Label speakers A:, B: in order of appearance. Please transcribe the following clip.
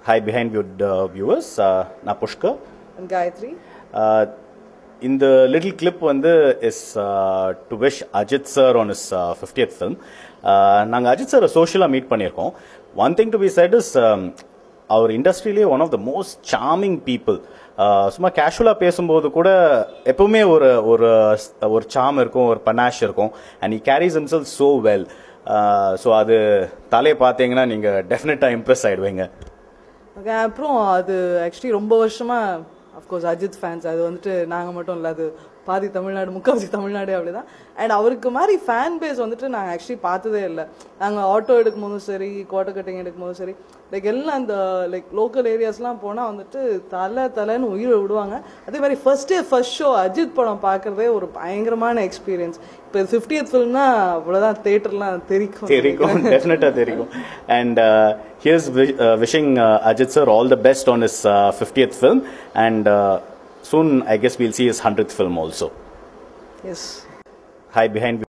A: Hi, Behind Viewed uh, viewers. Uh, நான் Pushkar
B: And Gayatri.
A: Uh, இந்த little clip வந்து is to wish Ajith sir on his fiftieth film நாங்கள் அஜித் சாரை சோஷியலாக meet பண்ணியிருக்கோம் one thing to be said is அவர் இண்டஸ்ட்ரியிலே one of the most charming people சும்மா கேஷுவலாக பேசும்போது கூட எப்பவுமே ஒரு ஒரு ஒரு சாம் இருக்கும் ஒரு பனாஷ் இருக்கும் and he carries himself so well so அது தலையை பார்த்தீங்கன்னா நீங்கள் டெஃபினட்டாக இம்ப்ரெஸ் ஆயிடுவீங்க
B: Okay, அப்புறம் அது ஆக்சுவலி ரொம்ப வருஷமா அஃப்கோர்ஸ் அஜித் ஃபேன்ஸ் அது வந்துட்டு நாங்கள் மட்டும் இல்லை அது பாதி தமிழ்நாடு முக்கால்வாசி தமிழ்நாடு அப்படிதான் அண்ட் அவருக்கு மாதிரி ஃபேன் பேஸ் வந்துட்டு நாங்கள் ஆக்சுவலி பார்த்ததே இல்லை நாங்கள் ஆட்டோ எடுக்கும் போதும் சரி கோட்டை கட்டிங் எடுக்கும் போதும் சரி லைக் எல்லாம் அந்த லைக் லோக்கல் ஏரியாஸ்லாம் போனால் வந்துட்டு தலை தலைன்னு உயிரை விடுவாங்க அதே மாதிரி first day first show Ajith படம் பார்க்கறதே ஒரு பயங்கரமான எக்ஸ்பீரியன்ஸ் இப்போ ஃபிஃப்டியத் ஃபிலிம்னா அவ்வளோதான் தேட்டர்லாம் தெரிக்கும்
A: தெரியும் டெஃபினட்டா தெரியும் and here's wishing Ajith sir all the best on his fiftieth film and soon I guess we'll see his hundred film also
B: as
A: high behind